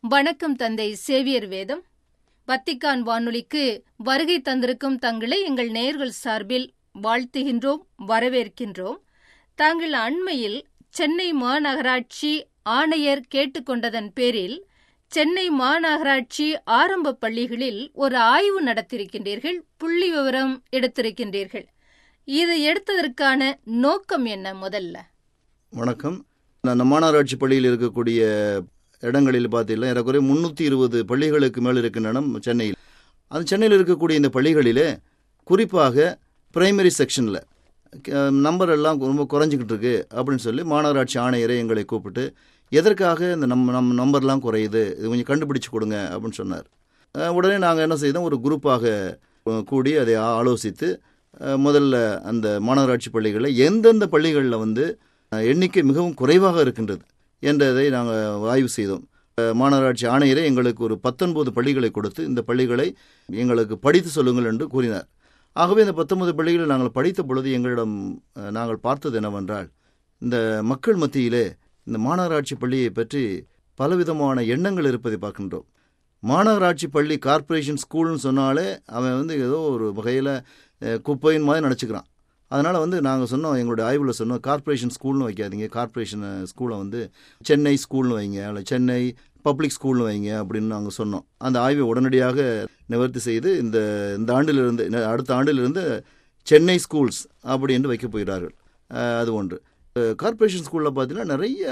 வணக்கம் தந்தை சேவியர் வேதம் வத்திக்கான் வானொலிக்கு வருகை தந்திருக்கும் தங்களை எங்கள் நேயர்கள் சார்பில் வாழ்த்துகின்றோம் வரவேற்கின்றோம் தாங்கள் அண்மையில் சென்னை மாநகராட்சி ஆணையர் கேட்டுக்கொண்டதன் பேரில் சென்னை மாநகராட்சி ஆரம்ப பள்ளிகளில் ஒரு ஆய்வு நடத்தியிருக்கின்றீர்கள் புள்ளி விவரம் எடுத்திருக்கின்றீர்கள் இது எடுத்ததற்கான நோக்கம் என்ன முதல்ல வணக்கம் நான் மாநகராட்சி பள்ளியில் இருக்கக்கூடிய இடங்களில் பார்த்தீங்கன்னா ஏறக்குறைய முந்நூற்றி இருபது பள்ளிகளுக்கு மேல் இருக்கின்றன சென்னையில் அது சென்னையில் இருக்கக்கூடிய இந்த பள்ளிகளிலே குறிப்பாக பிரைமரி செக்ஷனில் நம்பர் எல்லாம் ரொம்ப குறைஞ்சிக்கிட்டு இருக்கு அப்படின்னு சொல்லி மாநகராட்சி ஆணையரை எங்களை கூப்பிட்டு எதற்காக இந்த நம்ம நம்ம நம்பர்லாம் குறையுது இது கொஞ்சம் கண்டுபிடிச்சு கொடுங்க அப்படின்னு சொன்னார் அஹ் உடனே நாங்கள் என்ன செய்தோம் ஒரு குரூப்பாக அஹ், கூடி அதை ஆ- ஆலோசித்து அஹ், முதல்ல அந்த மாநகராட்சி பள்ளிகளில் எந்தெந்த பள்ளிகளில் வந்து அஹ், எண்ணிக்கை மிகவும் குறைவாக இருக்கின்றது என்றதை நாங்கள் ஆய்வு செய்தோம் அஹ், மாநகராட்சி ஆணையரே எங்களுக்கு ஒரு பத்தொன்பது பள்ளிகளை கொடுத்து இந்த பள்ளிகளை எங்களுக்கு படித்து சொல்லுங்கள் என்று கூறினார் ஆகவே இந்த பத்தொன்பது பள்ளிகளை நாங்கள் படித்த பொழுது எங்களிடம் அஹ், நாங்கள் பார்த்தது என்னவென்றால் இந்த மக்கள் மத்தியிலே இந்த மாநகராட்சி பள்ளியை பற்றி பலவிதமான எண்ணங்கள் இருப்பதை பார்க்கின்றோம் மாநகராட்சி பள்ளி கார்ப்பரேஷன் ஸ்கூல்னு சொன்னாலே அவன் வந்து ஏதோ ஒரு வகையில் குப்பையின் மாதிரி நினச்சிக்கிறான் அதனால் வந்து நாங்கள் சொன்னோம் எங்களுடைய ஆய்வில் சொன்னோம் கார்ப்பரேஷன் ஸ்கூல்னு வைக்காதீங்க கார்ப்பரேஷன் ஸ்கூலை வந்து சென்னை ஸ்கூல்னு வைங்க இல்லை சென்னை பப்ளிக் ஸ்கூல்னு வைங்க அப்படின்னு நாங்கள் சொன்னோம் அந்த ஆய்வை உடனடியாக நிவர்த்தி செய்து இந்த இந்த ஆண்டிலிருந்து இந்த அடுத்த ஆண்டிலிருந்து சென்னை ஸ்கூல்ஸ் அப்படி என்று வைக்கப் போகிறார்கள் அஹ், அது ஒன்று அஹ், கார்ப்பரேஷன் ஸ்கூலில் பார்த்தீங்கன்னா நிறைய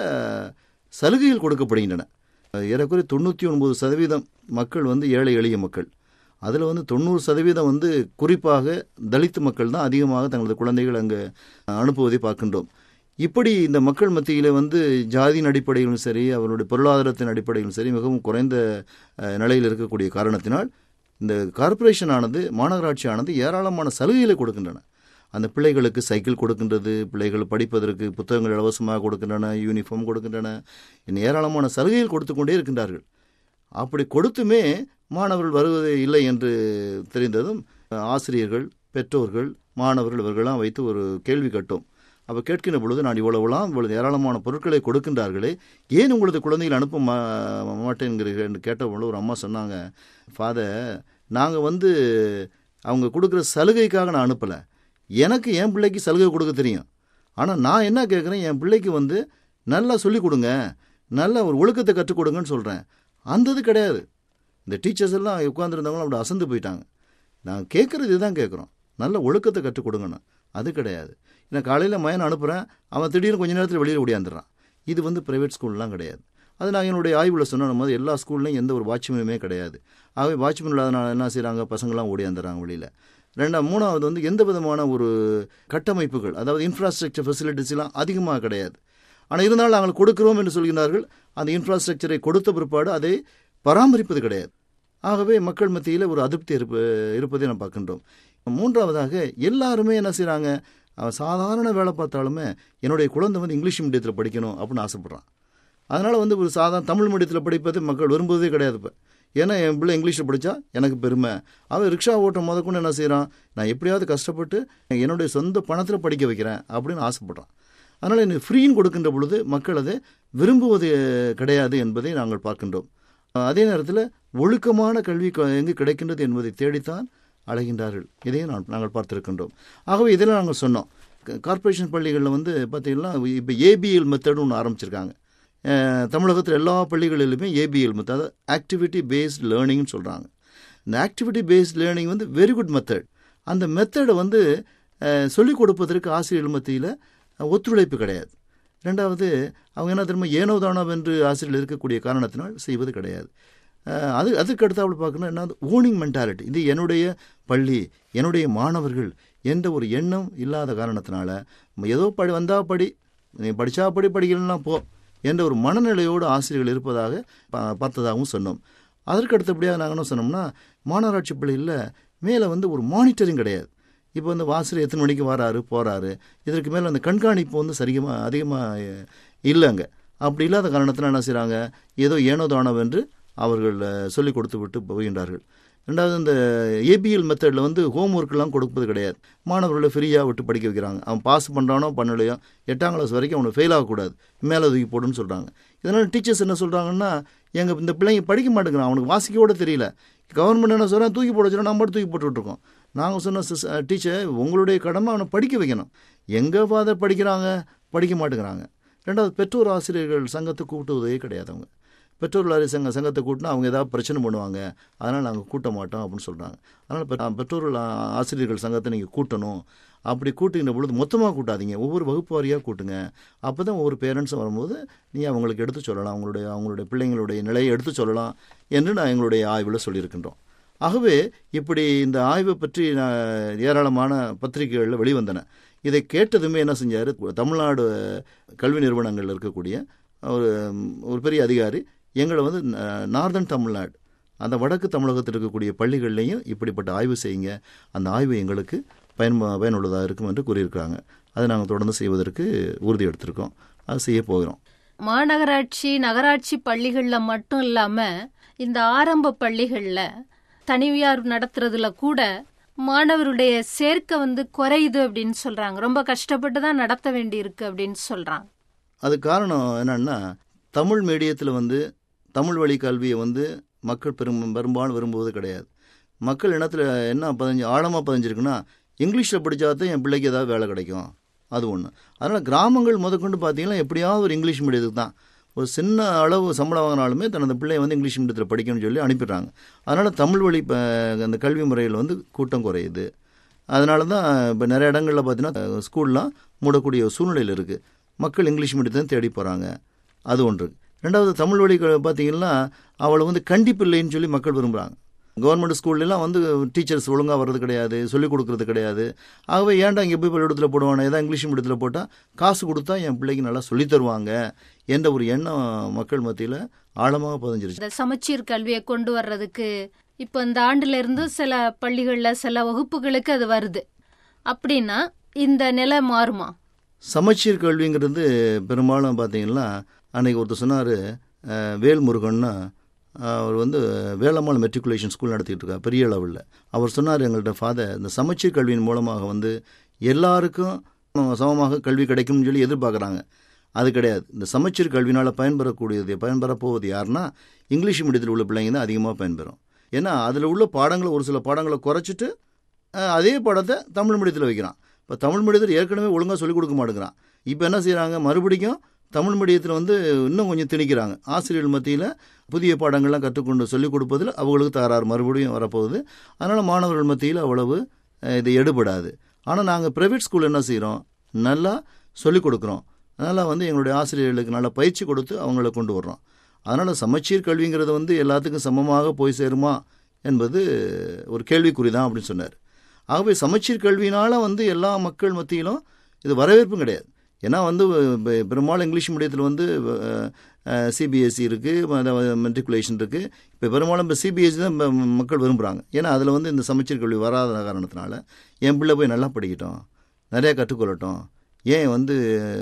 சலுகைகள் கொடுக்கப்படுகின்றன அஹ், ஏறக்குறைய தொண்ணூற்றி ஒன்பது சதவீதம் மக்கள் வந்து ஏழை எளிய மக்கள் அதில் வந்து தொண்ணூறு சதவீதம் வந்து குறிப்பாக தலித் மக்கள் தான் அதிகமாக தங்களது குழந்தைகள் அங்கே அனுப்புவதை பார்க்கின்றோம் இப்படி இந்த மக்கள் மத்தியில் வந்து ஜாதியின் அடிப்படையிலும் சரி அவருடைய பொருளாதாரத்தின் அடிப்படையிலும் சரி மிகவும் குறைந்த அஹ், நிலையில் இருக்கக்கூடிய காரணத்தினால் இந்த கார்ப்பரேஷன் ஆனது மாநகராட்சி ஆனது ஏராளமான சலுகைகளை கொடுக்கின்றன அந்த பிள்ளைகளுக்கு சைக்கிள் கொடுக்கின்றது பிள்ளைகள் படிப்பதற்கு புத்தகங்கள் இலவசமாக கொடுக்கின்றன யூனிஃபார்ம் கொடுக்கின்றன இன்னும் ஏராளமான சலுகைகள் கொடுத்து கொண்டே இருக்கின்றார்கள் அப்படி கொடுத்துமே மாணவர்கள் வருவது இல்லை என்று தெரிந்ததும் ஆசிரியர்கள் பெற்றோர்கள் மாணவர்கள் இவர்களெல்லாம் வைத்து ஒரு கேள்வி கேட்டோம் அப்போ கேட்கின்ற பொழுது நான் இவ்வளவுலாம் இவ்வளவு ஏராளமான பொருட்களை கொடுக்கின்றார்களே ஏன் உங்களது குழந்தைகள் அனுப்ப மா மாட்டேங்கிறீர்கள் என்று கேட்ட பொழுது ஒரு அம்மா சொன்னாங்க ஃபாதர் நாங்கள் வந்து அவங்க கொடுக்குற சலுகைக்காக நான் அனுப்பலை எனக்கு என் பிள்ளைக்கு சலுகை கொடுக்க தெரியும் ஆனால் நான் என்ன கேட்குறேன் என் பிள்ளைக்கு வந்து நல்லா சொல்லிக் கொடுங்க நல்ல ஒரு ஒழுக்கத்தை கற்றுக் கொடுங்கன்னு சொல்கிறேன் அந்த இது கிடையாது இந்த டீச்சர்ஸ் எல்லாம் உட்காந்துருந்தவங்களும் அப்படி அசந்து போயிட்டாங்க நான் கேட்குறது இதுதான் கேட்குறோம் நல்ல ஒழுக்கத்தை கற்றுக் கொடுங்கன்னு அது கிடையாது நான் காலையில் மயன் அனுப்புகிறேன் அவன் திடீர்னு கொஞ்ச நேரத்தில் வெளியில் ஓடியாந்துடுறான் இது வந்து ப்ரைவேட் ஸ்கூல்லாம் கிடையாது அது நான் என்னுடைய ஆய்வில் சொன்ன போது எல்லா ஸ்கூல்லையும் எந்த ஒரு வாட்ச்மேனுமே கிடையாது ஆகவே வாட்ச்மேன் இல்லாதனால என்ன செய்கிறாங்க பசங்களாம் ஓடியாந்துடுறாங்க வெளியில் ரெண்டாம் மூணாவது வந்து எந்த விதமான ஒரு கட்டமைப்புகள் அதாவது இன்ஃப்ராஸ்ட்ரக்சர் ஃபெசிலிட்டிஸ்லாம் அதிகமாக கிடையாது ஆனால் இருந்தாலும் நாங்கள் கொடுக்கிறோம் என்று சொல்கிறார்கள் அந்த இன்ஃப்ராஸ்ட்ரக்சரை கொடுத்த பிற்பாடு அதை பராமரிப்பது கிடையாது ஆகவே மக்கள் மத்தியில் ஒரு அதிருப்தி இருப்ப இருப்பதை நாம் பார்க்கின்றோம் மூன்றாவதாக எல்லாருமே என்ன செய்கிறாங்க அவன் சாதாரண வேலை பார்த்தாலுமே என்னுடைய குழந்தை வந்து இங்கிலீஷ் மீடியத்தில் படிக்கணும் அப்படின்னு ஆசைப்பட்றான் அதனால் வந்து ஒரு சாதாரண தமிழ் மீடியத்தில் படிப்பதை மக்கள் விரும்புவதே கிடையாது இப்போ ஏன்னா என் பிள்ளை இங்கிலீஷில் படித்தா எனக்கு பெருமை அவன் ரிக்ஷா ஓட்டம் முதற்கொண்டு என்ன செய்கிறான் நான் எப்படியாவது கஷ்டப்பட்டு என்னுடைய சொந்த பணத்தில் படிக்க வைக்கிறேன் அப்படின்னு ஆசைப்பட்றான் அதனால் எனக்கு ஃப்ரீன்னு கொடுக்கின்ற பொழுது மக்கள் அதை விரும்புவது கிடையாது என்பதை நாங்கள் பார்க்கின்றோம் அதே நேரத்தில் ஒழுக்கமான கல்வி க- எங்கு கிடைக்கின்றது என்பதை தேடித்தான் அலைகின்றார்கள் இதையும் நான் நாங்கள் பார்த்திருக்கின்றோம் ஆகவே இதெல்லாம் நாங்கள் சொன்னோம் க- கார்ப்பரேஷன் பள்ளிகளில் வந்து பார்த்தீங்கன்னா இப்போ ஏபிஎல் மெத்தட்னு ஒன்று ஆரம்பிச்சிருக்காங்க அஹ், தமிழகத்தில் எல்லா பள்ளிகளிலுமே ஏபிஎல் மெத்தட் அதாவது ஆக்டிவிட்டி பேஸ்ட் லேர்னிங்னு சொல்கிறாங்க இந்த ஆக்டிவிட்டி பேஸ்ட் லேர்னிங் வந்து வெரி குட் மெத்தட் அந்த மெத்தடை வந்து அஹ், சொல்லிக் கொடுப்பதற்கு ஆசிரியர்கள் மத்தியில் ஒத்துழைப்பு கிடையாது ரெண்டாவது அவங்க என்ன திரும்ப ஏனோ தானோ என்று ஆசிரியர்கள் இருக்கக்கூடிய காரணத்தினால் செய்வது கிடையாது அஹ், அது அதுக்கு அடுத்தாப்புல பார்க்கணும் என்ன ஓனிங் மென்டாலிட்டி இது என்னுடைய பள்ளி என்னுடைய மாணவர்கள் என்ற ஒரு எண்ணம் இல்லாத காரணத்தினால ஏதோ படி வந்தா படி நீ படித்தா படி படிக்கலன்னா போ என்ற ஒரு மனநிலையோடு ஆசிரியர்கள் இருப்பதாக பா- பார்த்ததாகவும் சொன்னோம் அதற்கு அடுத்தபடியாக நாங்கள் என்ன சொன்னோம்னா மாநகராட்சி பள்ளியில் மேலே வந்து ஒரு மானிட்டரிங் கிடையாது இப்போ வந்து வாசல் எத்தனை மணிக்கு வராரு போகிறாரு இதற்கு மேலே அந்த கண்காணிப்பு வந்து சரிகமாக அதிகமாக இல்லைங்க அப்படி இல்லாத காரணத்தில் என்ன செய்கிறாங்க ஏதோ ஏனோ தானோ என்று அவர்கள் சொல்லிக் கொடுத்து விட்டு போகின்றார்கள் ரெண்டாவது இந்த ஏபிஎல் மெத்தடில் வந்து ஹோம் ஒர்க்கெல்லாம் கொடுப்பது கிடையாது மாணவர்களை ஃப்ரீயாக விட்டு படிக்க வைக்கிறாங்க அவன் பாஸ் பண்ணுறானோ பண்ணலையோ எட்டாம் கிளாஸ் வரைக்கும் அவனை ஃபெயில் ஆகக்கூடாது மேலே தூக்கி போடுன்னு சொல்கிறாங்க இதனால் டீச்சர்ஸ் என்ன சொல்கிறாங்கன்னா எங்கள் இந்த பிள்ளைங்க படிக்க மாட்டேங்கிறான் அவனுக்கு வாசிக்க கூட தெரியல கவர்மெண்ட் என்ன சொல்கிறான் தூக்கி போட வச்சுருக்கோம் நம்ம தூக்கி போட்டுட்ருக்கோம் நாங்கள் சொன்ன சிஸ் டீச்சர் உங்களுடைய கடமை அவனை படிக்க வைக்கணும் எங்கள் ஃபாதர் படிக்கிறாங்க படிக்க மாட்டேங்கிறாங்க ரெண்டாவது பெற்றோர் ஆசிரியர்கள் சங்கத்தை கூப்பிட்டுவதே கிடையாது அவங்க பெற்றோர்கள் சங்க சங்கத்தை கூட்டினா அவங்க ஏதாவது பிரச்சனை பண்ணுவாங்க அதனால் நாங்கள் கூட்ட மாட்டோம் அப்படின்னு சொல்கிறாங்க அதனால் பெற்றோர்கள் ஆசிரியர்கள் சங்கத்தை நீங்கள் கூட்டணும் அப்படி கூட்டுகின்ற பொழுது மொத்தமாக கூட்டாதீங்க ஒவ்வொரு வகுப்பு வாரியாக கூட்டுங்க அப்போ தான் ஒவ்வொரு பேரண்ட்ஸும் வரும்போது நீ அவங்களுக்கு எடுத்து சொல்லலாம் அவங்களுடைய அவங்களுடைய பிள்ளைங்களுடைய நிலையை எடுத்து சொல்லலாம் என்று நான் எங்களுடைய ஆய்வில் சொல்லியிருக்கின்றோம் ஆகவே இப்படி இந்த ஆய்வை பற்றி ஏராளமான பத்திரிகைகளில் வெளிவந்தன இதை கேட்டதுமே என்ன செஞ்சார் தமிழ்நாடு கல்வி நிறுவனங்களில் இருக்கக்கூடிய ஒரு ஒரு பெரிய அதிகாரி எங்களை வந்து நார்தன் தமிழ்நாடு அந்த வடக்கு தமிழகத்தில் இருக்கக்கூடிய பள்ளிகள்லையும் இப்படிப்பட்ட ஆய்வு செய்யுங்க அந்த ஆய்வு எங்களுக்கு பயன் பயனுள்ளதாக இருக்கும் என்று கூறியிருக்காங்க அதை நாங்கள் தொடர்ந்து செய்வதற்கு உறுதி எடுத்திருக்கோம் அது செய்ய போகிறோம் மாநகராட்சி நகராட்சி பள்ளிகளில் மட்டும் இல்லாமல் இந்த ஆரம்ப பள்ளிகளில் தனியார் நடத்துறதுல கூட மாணவருடைய சேர்க்கை வந்து குறையுது அப்படின்னு சொல்றாங்க ரொம்ப கஷ்டப்பட்டு தான் நடத்த வேண்டி இருக்கு அப்படின்னு சொல்றாங்க அது காரணம் என்னன்னா தமிழ் மீடியத்தில் வந்து தமிழ் வழி கல்வியை வந்து மக்கள் பெரும் பெரும்பாலும் விரும்புவது கிடையாது மக்கள் இனத்தில் என்ன பதிஞ்சு ஆழமாக பதிஞ்சிருக்குன்னா இங்கிலீஷில் படித்தா தான் என் பிள்ளைக்கு ஏதாவது வேலை கிடைக்கும் அது ஒன்று அதனால் கிராமங்கள் முதற்கொண்டு பார்த்தீங்கன்னா எப்படியாவது ஒரு இங்கிலீஷ் மீடியத்துக்கு தான் ஒரு சின்ன அளவு சம்பளம் வாங்கினாலுமே தனது பிள்ளையை வந்து இங்கிலீஷ் மீடியத்தில் படிக்கணும்னு சொல்லி அனுப்பிடுறாங்க அதனால் தமிழ் வழி இப்போ அந்த கல்வி முறையில் வந்து கூட்டம் குறையுது அதனால தான் இப்போ நிறைய இடங்களில் பார்த்தீங்கன்னா ஸ்கூல்லாம் மூடக்கூடிய சூழ்நிலையில் இருக்குது மக்கள் இங்கிலீஷ் மீடியத்தை தேடி போகிறாங்க அது ஒன்று ரெண்டாவது தமிழ் வழி பார்த்தீங்கன்னா அவளை வந்து கண்டிப்பு இல்லைன்னு சொல்லி மக்கள் விரும்புகிறாங்க கவர்மெண்ட் ஸ்கூல்லாம் வந்து டீச்சர்ஸ் ஒழுங்காக வர்றது கிடையாது சொல்லிக் கொடுக்கறது கிடையாது ஆகவே ஏன்டா இங்கே போய் பள்ளிக்கூடத்தில் போடுவானே ஏதாவது இங்கிலீஷ் மீடியத்தில் போட்டால் காசு கொடுத்தா என் பிள்ளைக்கு நல்லா சொல்லித் தருவாங்க என்ற ஒரு எண்ணம் மக்கள் மத்தியில் ஆழமாக பதிஞ்சிருச்சு இந்த சமச்சீர் கல்வியை கொண்டு வர்றதுக்கு இப்போ இந்த ஆண்டுல இருந்து சில பள்ளிகளில் சில வகுப்புகளுக்கு அது வருது அப்படின்னா இந்த நிலை மாறுமா சமச்சீர் கல்விங்கிறது பெரும்பாலும் பார்த்தீங்கன்னா அன்னைக்கு ஒருத்தர் சொன்னார் வேல்முருகன்னா அவர் வந்து வேளம்மாள் மெட்ரிகுலேஷன் ஸ்கூல் நடத்திட்டு இருக்கார் பெரிய அளவில் அவர் சொன்னார் எங்கள்கிட்ட ஃபாதர் இந்த சமச்சீர் கல்வியின் மூலமாக வந்து எல்லாருக்கும் சமமாக கல்வி கிடைக்கும்னு சொல்லி எதிர்பார்க்குறாங்க அது கிடையாது இந்த சமச்சீர் கல்வினால் பயன்பெறக்கூடியது பயன்பெற போவது யாருன்னா இங்கிலீஷ் மீடியத்தில் உள்ள பிள்ளைங்க தான் அதிகமாக பயன்பெறும் ஏன்னா அதில் உள்ள பாடங்களை ஒரு சில பாடங்களை குறைச்சிட்டு அதே பாடத்தை தமிழ் மீடியத்தில் வைக்கிறான் இப்போ தமிழ் மீடியத்தில் ஏற்கனவே ஒழுங்காக சொல்லிக் கொடுக்க மாட்டேங்கிறான் இப்போ என்ன செய்கிறாங்க மறுபடியும் தமிழ் மீடியத்தில் வந்து இன்னும் கொஞ்சம் திணிக்கிறாங்க ஆசிரியர்கள் மத்தியில் புதிய பாடங்கள்லாம் கற்றுக்கொண்டு சொல்லிக் கொடுப்பதில் அவங்களுக்கு தகராறு மறுபடியும் வரப்போகுது அதனால் மாணவர்கள் மத்தியில் அவ்வளவு இது எடுபடாது ஆனால் நாங்கள் ப்ரைவேட் ஸ்கூல் என்ன செய்கிறோம் நல்லா சொல்லிக் கொடுக்குறோம் அதனால் வந்து எங்களுடைய ஆசிரியர்களுக்கு நல்லா பயிற்சி கொடுத்து அவங்கள கொண்டு வர்றோம் அதனால் சமச்சீர் கல்விங்கிறது வந்து எல்லாத்துக்கும் சமமாக போய் சேருமா என்பது ஒரு கேள்விக்குறி தான் அப்படின்னு சொன்னார் ஆகவே சமச்சீர் கல்வியினால் வந்து எல்லா மக்கள் மத்தியிலும் இது வரவேற்பும் கிடையாது ஏன்னா வந்து பெரும்பாலும் இங்கிலீஷ் மீடியத்தில் வந்து சிபிஎஸ்சி இருக்குது மெட்ரிகுலேஷன் இருக்குது இப்போ பெரும்பாலும் இப்போ சிபிஎஸ்சி தான் மக்கள் விரும்புகிறாங்க ஏன்னா அதில் வந்து இந்த சமச்சீர் கல்வி வராத காரணத்தினால என் பிள்ளை போய் நல்லா படிக்கட்டும் நிறையா கற்றுக்கொள்ளட்டும் ஏன் வந்து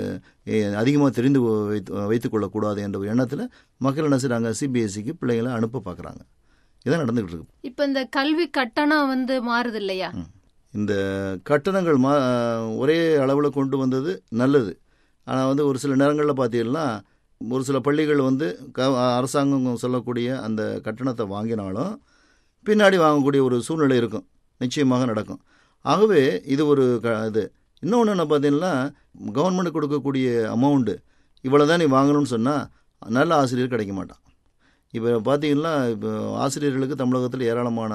அதிகமாக தெரிந்து வைத்து வைத்துக்கொள்ளக்கூடாது என்ற ஒரு எண்ணத்தில் மக்கள் என்ன செய்கிறாங்க சிபிஎஸ்சிக்கு பிள்ளைங்களை அனுப்ப பார்க்குறாங்க இதான் நடந்துகிட்டு இருக்கு இப்போ இந்த கல்வி கட்டணம் வந்து மாறுது இல்லையா இந்த கட்டணங்கள் மா ஒரே அளவில் கொண்டு வந்தது நல்லது ஆனால் வந்து ஒரு சில நேரங்களில் பார்த்தீங்கன்னா ஒரு சில பள்ளிகள் வந்து க அரசாங்கம் சொல்லக்கூடிய அந்த கட்டணத்தை வாங்கினாலும் பின்னாடி வாங்கக்கூடிய ஒரு சூழ்நிலை இருக்கும் நிச்சயமாக நடக்கும் ஆகவே இது ஒரு க இது இன்னொன்று என்ன பார்த்தீங்கன்னா கவர்மெண்ட் கொடுக்கக்கூடிய அமௌண்ட்டு இவ்வளோ தான் நீ வாங்கணும்னு சொன்னால் நல்ல ஆசிரியர் கிடைக்க மாட்டான் இப்போ பார்த்தீங்கன்னா இப்போ ஆசிரியர்களுக்கு தமிழகத்தில் ஏராளமான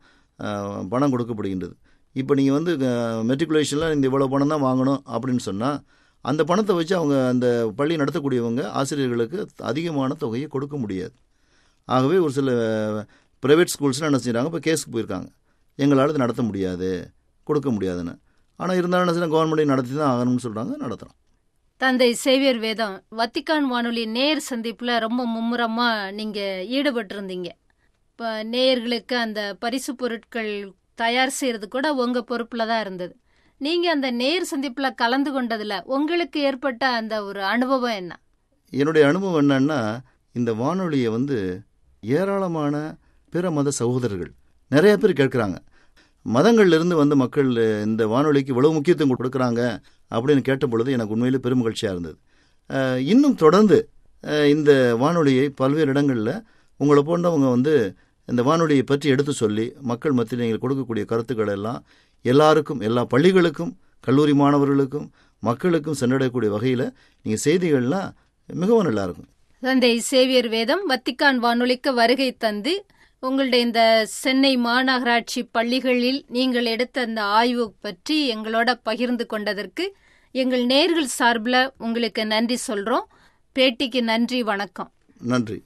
பணம் கொடுக்கப்படுகின்றது இப்போ நீங்கள் வந்து மெட்ரிகுலேஷனில் இந்த இவ்வளோ பணம் தான் வாங்கணும் அப்படின்னு சொன்னால் அந்த பணத்தை வச்சு அவங்க அந்த பள்ளி நடத்தக்கூடியவங்க ஆசிரியர்களுக்கு அதிகமான தொகையை கொடுக்க முடியாது ஆகவே ஒரு சில ப்ரைவேட் ஸ்கூல்ஸ்லாம் என்ன செய்கிறாங்க இப்போ கேஸுக்கு போயிருக்காங்க எங்களால் இது நடத்த முடியாது கொடுக்க முடியாதுன்னு ஆனால் இருந்தாலும் என்ன செய்யணும் கவர்மெண்ட்டை நடத்தி தான் ஆகணும்னு சொல்கிறாங்க நடத்துகிறோம் தந்தை சேவியர் வேதம் வத்திக்கான் வானொலி நேர் சந்திப்பில் ரொம்ப மும்முரமாக நீங்கள் ஈடுபட்டிருந்தீங்க இப்போ நேயர்களுக்கு அந்த பரிசு பொருட்கள் தயார் செய்கிறது கூட உங்கள் பொறுப்பில் தான் இருந்தது நீங்கள் அந்த நேர் சந்திப்பில் கலந்து கொண்டதில் உங்களுக்கு ஏற்பட்ட அந்த ஒரு அனுபவம் என்ன என்னுடைய அனுபவம் என்னன்னா இந்த வானொலியை வந்து ஏராளமான பிற மத சகோதரர்கள் நிறைய பேர் கேட்குறாங்க மதங்கள்லேருந்து வந்து மக்கள் இந்த வானொலிக்கு இவ்வளவு முக்கியத்துவம் கொடுக்குறாங்க அப்படின்னு கேட்ட பொழுது எனக்கு உண்மையிலே பெரும் மகிழ்ச்சியாக இருந்தது அஹ், இன்னும் தொடர்ந்து அஹ், இந்த வானொலியை பல்வேறு இடங்களில் உங்களை போன்றவங்க வந்து இந்த வானொலியை பற்றி எடுத்து சொல்லி மக்கள் மத்தியில் நீங்கள் கொடுக்கக்கூடிய கருத்துக்கள் எல்லாம் எல்லாருக்கும் எல்லா பள்ளிகளுக்கும் கல்லூரி மாணவர்களுக்கும் மக்களுக்கும் சென்றடையக்கூடிய வகையில் நீங்கள் செய்திகள்லாம் மிகவும் நல்லா இருக்கும் தந்தை சேவியர் வேதம் வத்திக்கான் வானொலிக்கு வருகை தந்து உங்களுடைய இந்த சென்னை மாநகராட்சி பள்ளிகளில் நீங்கள் எடுத்த அந்த ஆய்வு பற்றி எங்களோட பகிர்ந்து கொண்டதற்கு எங்கள் நேர்கள் சார்பில் உங்களுக்கு நன்றி சொல்றோம் பேட்டிக்கு நன்றி வணக்கம் நன்றி